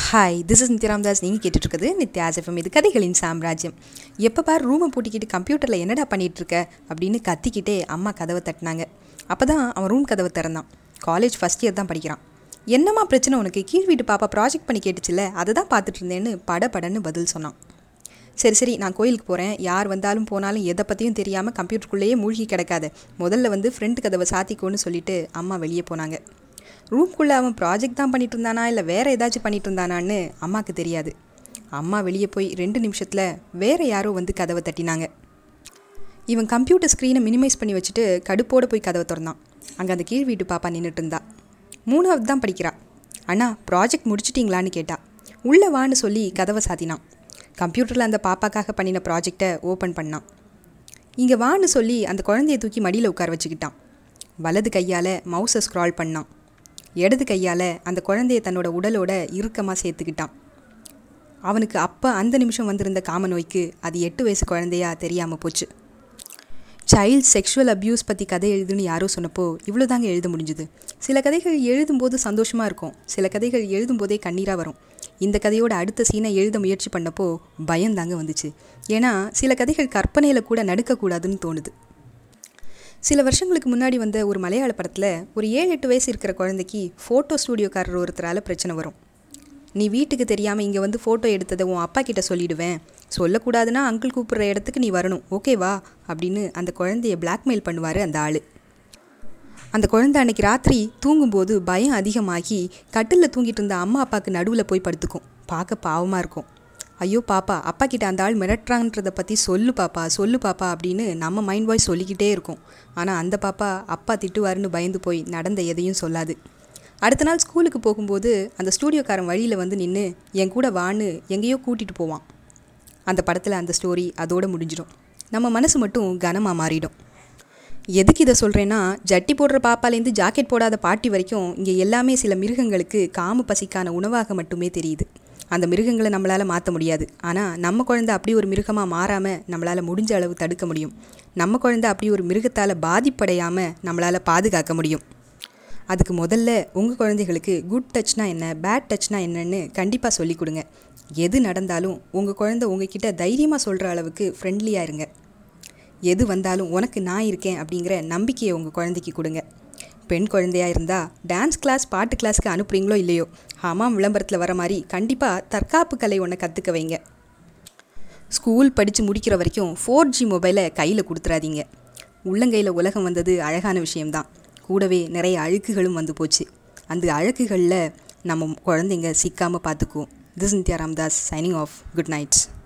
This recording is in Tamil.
hi this is Nithya Ramdas நீங்கள் கேட்டுட்ருக்குது நித்யாஸ் எஃப்எம் இது கதைகளின் சாம்ராஜ்யம் எப்போ பார் ரூமை பூட்டிக்கிட்டு கம்ப்யூட்டரில் என்னடா பண்ணிகிட்டு இருக்க அப்படின்னு கத்திக்கிட்டே அம்மா கதவை தட்டினாங்க அப்போ தான் அவன் ரூம் கதவை திறந்தான் காலேஜ் ஃபஸ்ட் இயர் தான் படிக்கிறான் என்னம்மா பிரச்சனை உனக்கு கீழ் வீட்டு பாப்பா ப்ராஜெக்ட் பண்ணி கேட்டுச்சுல அதை தான் பார்த்துட்டு இருந்தேன்னு பட படன்னு பதில் சொன்னான் சரி சரி நான் கோயிலுக்கு போகிறேன் யார் வந்தாலும் போனாலும் எதை பற்றியும் தெரியாமல் கம்ப்யூட்டருக்குள்ளேயே மூழ்கி கிடக்காத முதல்ல வந்து ஃப்ரெண்ட் கதவை சாத்திக்கோன்னு சொல்லிட்டு அம்மா வெளியே போனாங்க ரூம்குள்ளே அவன் ப்ராஜெக்ட் தான் பண்ணிட்டு இருந்தானா இல்லை வேறு ஏதாச்சும் பண்ணிட்டு இருந்தானான்னு அம்மாவுக்கு தெரியாது அம்மா வெளியே போய் ரெண்டு நிமிஷத்தில் வேறு யாரோ வந்து கதவை தட்டினாங்க இவன் கம்ப்யூட்டர் ஸ்க்ரீனை மினிமைஸ் பண்ணி வச்சுட்டு கடுப்போடு போய் கதவை திறந்தான் அங்கே அந்த கீழ் வீட்டு பாப்பா நின்றுட்டு இருந்தா மூணாவது தான் படிக்கிறா அண்ணா ப்ராஜெக்ட் முடிச்சிட்டிங்களான்னு கேட்டா உள்ளே வான்னு சொல்லி கதவை சாத்தினான் கம்ப்யூட்டரில் அந்த பாப்பாக்காக பண்ணின ப்ராஜெக்டை ஓப்பன் பண்ணான் இங்கே வான்னு சொல்லி அந்த குழந்தைய தூக்கி மடியில் உட்கார வச்சுக்கிட்டான் வலது கையால் மவுஸை ஸ்க்ரால் பண்ணான் இடது கையால் அந்த குழந்தைய தன்னோட உடலோட இறுக்கமாக சேர்த்துக்கிட்டான் அவனுக்கு அப்போ அந்த நிமிஷம் வந்திருந்த காம நோய்க்கு அது எட்டு வயசு குழந்தையா தெரியாமல் போச்சு சைல்ட் செக்ஷுவல் அப்யூஸ் பற்றி கதை எழுதுன்னு யாரோ சொன்னப்போ இவ்வளோ தாங்க எழுத முடிஞ்சுது சில கதைகள் எழுதும்போது சந்தோஷமாக இருக்கும் சில கதைகள் எழுதும்போதே கண்ணீராக வரும் இந்த கதையோட அடுத்த சீனை எழுத முயற்சி பண்ணப்போ பயம் தாங்க வந்துச்சு ஏன்னா சில கதைகள் கற்பனையில் கூட நடுக்கக்கூடாதுன்னு தோணுது சில வருஷங்களுக்கு முன்னாடி வந்த ஒரு மலையாள படத்தில் ஒரு ஏழு எட்டு வயசு இருக்கிற குழந்தைக்கு ஃபோட்டோ ஸ்டூடியோக்காரர் ஒருத்தரால் பிரச்சனை வரும் நீ வீட்டுக்கு தெரியாமல் இங்கே வந்து ஃபோட்டோ எடுத்ததை உன் அப்பா கிட்ட சொல்லிடுவேன் சொல்லக்கூடாதுன்னா அங்கிள் கூப்பிட்ற இடத்துக்கு நீ வரணும் ஓகேவா அப்படின்னு அந்த குழந்தைய பிளாக்மெயில் பண்ணுவார் அந்த ஆள் அந்த குழந்தை அன்னைக்கு ராத்திரி தூங்கும்போது பயம் அதிகமாகி கட்டிலில் தூங்கிட்டு இருந்த அம்மா அப்பாவுக்கு நடுவில் போய் படுத்துக்கும் பார்க்க பாவமாக இருக்கும் ஐயோ பாப்பா அப்பா கிட்ட அந்த ஆள் மிரட்டுறான்றதை பற்றி சொல்லு பாப்பா சொல்லு பாப்பா அப்படின்னு நம்ம மைண்ட் வாய்ஸ் சொல்லிக்கிட்டே இருக்கும் ஆனால் அந்த பாப்பா அப்பா திட்டுவாருன்னு பயந்து போய் நடந்த எதையும் சொல்லாது அடுத்த நாள் ஸ்கூலுக்கு போகும்போது அந்த ஸ்டூடியோக்காரன் வழியில் வந்து நின்று என் கூட வான்னு எங்கேயோ கூட்டிகிட்டு போவான் அந்த படத்தில் அந்த ஸ்டோரி அதோடு முடிஞ்சிடும் நம்ம மனசு மட்டும் கனமாக மாறிடும் எதுக்கு இதை சொல்கிறேன்னா ஜட்டி போடுற பாப்பாலேருந்து ஜாக்கெட் போடாத பாட்டி வரைக்கும் இங்கே எல்லாமே சில மிருகங்களுக்கு காம பசிக்கான உணவாக மட்டுமே தெரியுது அந்த மிருகங்களை நம்மளால் மாற்ற முடியாது ஆனால் நம்ம குழந்தை அப்படி ஒரு மிருகமாக மாறாமல் நம்மளால் முடிஞ்ச அளவு தடுக்க முடியும் நம்ம குழந்தை அப்படி ஒரு மிருகத்தால் பாதிப்படையாமல் நம்மளால் பாதுகாக்க முடியும் அதுக்கு முதல்ல உங்கள் குழந்தைகளுக்கு குட் டச்னா என்ன பேட் டச்னா என்னன்னு கண்டிப்பாக சொல்லிக் கொடுங்க எது நடந்தாலும் உங்கள் குழந்தை உங்ககிட்ட தைரியமாக சொல்கிற அளவுக்கு ஃப்ரெண்ட்லியாக இருங்க எது வந்தாலும் உனக்கு நான் இருக்கேன் அப்படிங்கிற நம்பிக்கையை உங்கள் குழந்தைக்கு கொடுங்க பெண் குழந்தையாக இருந்தால் டான்ஸ் கிளாஸ் பாட்டு கிளாஸ்க்கு அனுப்புகிறீங்களோ இல்லையோ ஹமாம் விளம்பரத்தில் வர மாதிரி கண்டிப்பாக தற்காப்பு கலை ஒன்று கற்றுக்க வைங்க ஸ்கூல் படித்து முடிக்கிற வரைக்கும் ஃபோர் ஜி மொபைலை கையில் கொடுத்துறாதீங்க உள்ளங்கையில் உலகம் வந்தது அழகான விஷயம்தான் கூடவே நிறைய அழுக்குகளும் வந்து போச்சு அந்த அழுக்குகளில் நம்ம குழந்தைங்க சிக்காமல் பார்த்துக்குவோம் this Nithya Ramdas signing off good nights